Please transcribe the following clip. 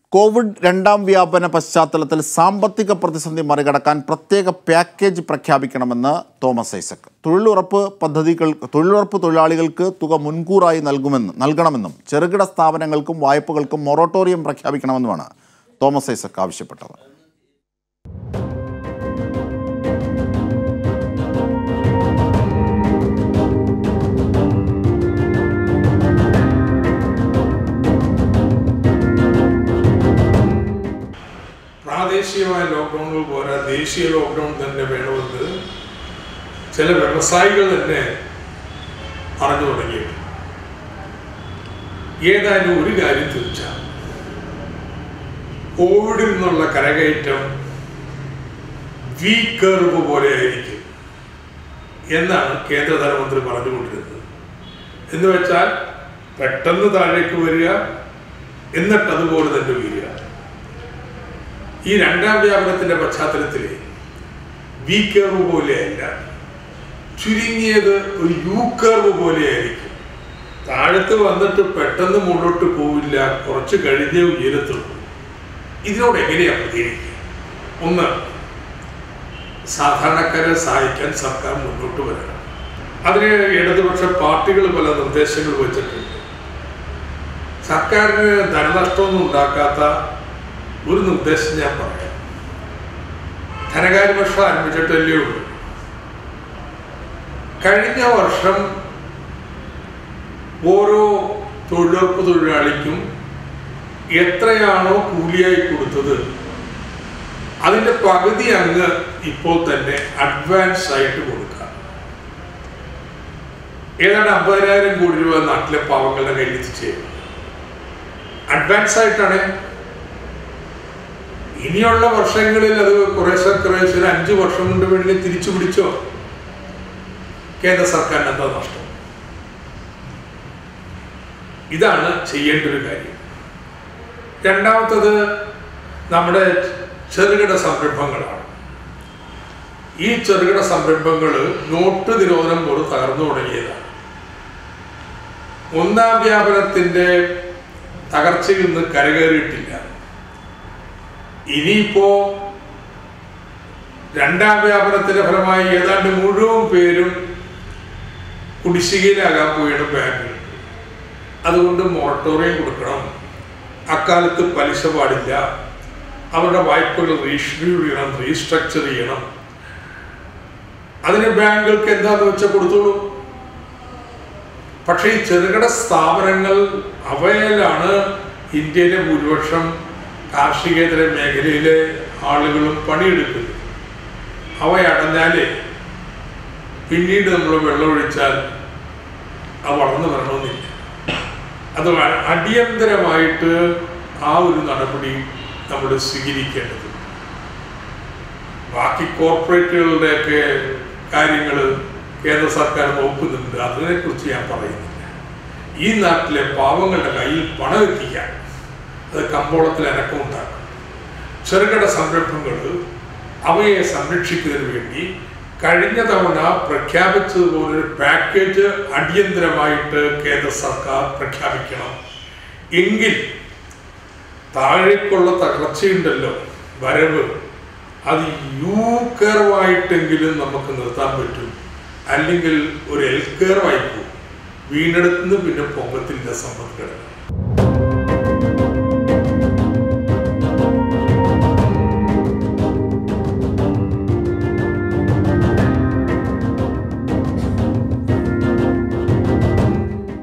Covid രണ്ടാം വ്യാപന പശ്ചാത്തലത്തിൽ സാമ്പത്തിക പ്രതിസന്ധി മറികടക്കാൻ പ്രത്യേക പാക്കേജ് പ്രഖ്യാപിക്കണമെന്ന് തോമസ് ഐസക് തൊഴിലുറപ്പ് പദ്ധതികൾ തൊഴിലുറപ്പ് തൊഴിലാളികൾക്ക് തുക മുൻകൂറായി നൽകുമെന്ന് നൽകണമെന്നും ചെറുകിട സ്ഥാപനങ്ങൾക്കും വായ്പകൾക്കും മൊറട്ടോറിയം പ്രഖ്യാപിക്കണമെന്നുമാണ് തോമസ് ഐസക് ആവശ്യപ്പെട്ടത് പ്രാദേശികമായ ലോക്ക്ഡൗണുകൾ പോരാ ദേശീയ ലോക്ക്ഡൗൺ തന്നെ വേണമെന്ന് ചില വ്യവസായികൾ തന്നെ പറഞ്ഞു തുടങ്ങിയിട്ടുണ്ട് ഏതായാലും ഒരു കാര്യം തീർച്ചയാണ് കോവിഡിൽ നിന്നുള്ള കരകയറ്റം വി കർവ് പോലെ ആയിരിക്കും എന്നാണ് കേന്ദ്ര ധനമന്ത്രി പറഞ്ഞുകൊണ്ടിരുന്നത് എന്ന് വെച്ചാൽ പെട്ടെന്ന് താഴേക്ക് വരിക എന്നിട്ട് അതുപോലെ തന്നെ വീഴുക ഈ രണ്ടാം വ്യാപനത്തിന്റെ പശ്ചാത്തലത്തിൽ വി കർവ് പോലെയല്ല ചുരുങ്ങിയത് ഒരു യു കർവ് പോലെയായിരിക്കും താഴത്ത് വന്നിട്ട് പെട്ടെന്ന് മുന്നോട്ട് പോവില്ല കുറച്ച് കഴിഞ്ഞേ ഉയരത്തുള്ളൂ ഇതിനോട് എങ്ങനെയാ പ്രതികരിക്കുക ഒന്ന് സാധാരണക്കാരെ സഹായിക്കാൻ സർക്കാർ മുന്നോട്ട് വരണം അതിന് ഇടതുപക്ഷ പാർട്ടികൾ പല നിർദ്ദേശങ്ങൾ വെച്ചിട്ടുണ്ട് സർക്കാരിന് ധനനഷ്ടമൊന്നും ഉണ്ടാക്കാത്ത ഒരു നിർദ്ദേശം ഞാൻ പറയാം ധനകാര്യ വർഷം ആരംഭിച്ചിട്ടല്ലേ ഉള്ളൂ കഴിഞ്ഞ വർഷം ഓരോ തൊഴിലുറപ്പ് തൊഴിലാളിക്കും എത്രയാണോ കൂലിയായി കൊടുത്തത് അതിന്റെ പകുതി അങ്ങ് ഇപ്പോൾ തന്നെ അഡ്വാൻസ് ആയിട്ട് കൊടുക്കുക ഏതാണ്ട് അമ്പതിനായിരം കോടി രൂപ നാട്ടിലെ പാവങ്ങളുടെ കയ്യിൽ എത്തിച്ചേരും അഡ്വാൻസ് ആയിട്ടാണ് ഇനിയുള്ള വർഷങ്ങളിൽ അത് കുറേശ്ശെ കുറേശ്ശെ ഒരു അഞ്ച് വർഷം കൊണ്ട് വേണമെങ്കിൽ തിരിച്ചു പിടിച്ചോ കേന്ദ്ര സർക്കാരിന് എന്താ നഷ്ടം ഇതാണ് ചെയ്യേണ്ട ഒരു കാര്യം രണ്ടാമത്തത് നമ്മുടെ ചെറുകിട സംരംഭങ്ങളാണ് ഈ ചെറുകിട സംരംഭങ്ങൾ നോട്ട് നിരോധനം പോലെ തകർന്നു തുടങ്ങിയതാണ് ഒന്നാം വ്യാപനത്തിന്റെ തകർച്ചയിൽ നിന്ന് കരകയറിയിട്ടില്ല ഇനിയിപ്പോ രണ്ടാം വ്യാപനത്തിന്റെ ഫലമായി ഏതാണ്ട് മുഴുവൻ പേരും കുടിശ്ശികയിലാകാൻ പോയാണ് ബാങ്കുകൾ അതുകൊണ്ട് മൊറട്ടോറിയം കൊടുക്കണം അക്കാലത്ത് പലിശ പാടില്ല അവരുടെ വായ്പകൾ റീഷെഡ്യൂൾ ചെയ്യണം റീസ്ട്രക്ചർ ചെയ്യണം അതിന് ബാങ്കുകൾക്ക് എന്താന്ന് വെച്ചാൽ കൊടുത്തോളൂ പക്ഷേ ഈ ചെറുകിട സ്ഥാപനങ്ങൾ അവയിലാണ് ഇന്ത്യയിലെ ഭൂരിപക്ഷം കാർഷികേതര മേഖലയിലെ ആളുകളും പണിയെടുക്കുന്നത് അവ അടഞ്ഞാലേ പിന്നീട് നമ്മൾ വെള്ളമൊഴിച്ചാൽ അത് വളർന്നു വരണമെന്നില്ല അത് അടിയന്തരമായിട്ട് ആ ഒരു നടപടി നമ്മൾ സ്വീകരിക്കേണ്ടത് ബാക്കി കോർപ്പറേറ്റുകളുടെയൊക്കെ കാര്യങ്ങൾ കേന്ദ്ര സർക്കാർ നോക്കുന്നുണ്ട് അതിനെക്കുറിച്ച് ഞാൻ പറയുന്നില്ല ഈ നാട്ടിലെ പാവങ്ങളുടെ കയ്യിൽ പണം എത്തിക്കാൻ അത് കമ്പോളത്തിൽ അനക്കമുണ്ടാക്കും ചെറുകിട സംരംഭങ്ങൾ അവയെ സംരക്ഷിക്കുന്നതിന് വേണ്ടി കഴിഞ്ഞ തവണ പ്രഖ്യാപിച്ചതുപോലെ ഒരു പാക്കേജ് അടിയന്തരമായിട്ട് കേന്ദ്ര സർക്കാർ പ്രഖ്യാപിക്കണം എങ്കിൽ താഴേക്കുള്ള തകർച്ചയുണ്ടല്ലോ വരവ് അത് യു കർവായിട്ടെങ്കിലും നമുക്ക് നിർത്താൻ പറ്റും അല്ലെങ്കിൽ ഒരു എൽ കർവായി പോകും വീണ്ടെടുത്തുനിന്ന് പിന്നെ പൊങ്ങത്തില്ല സമ്പദ്ഘടന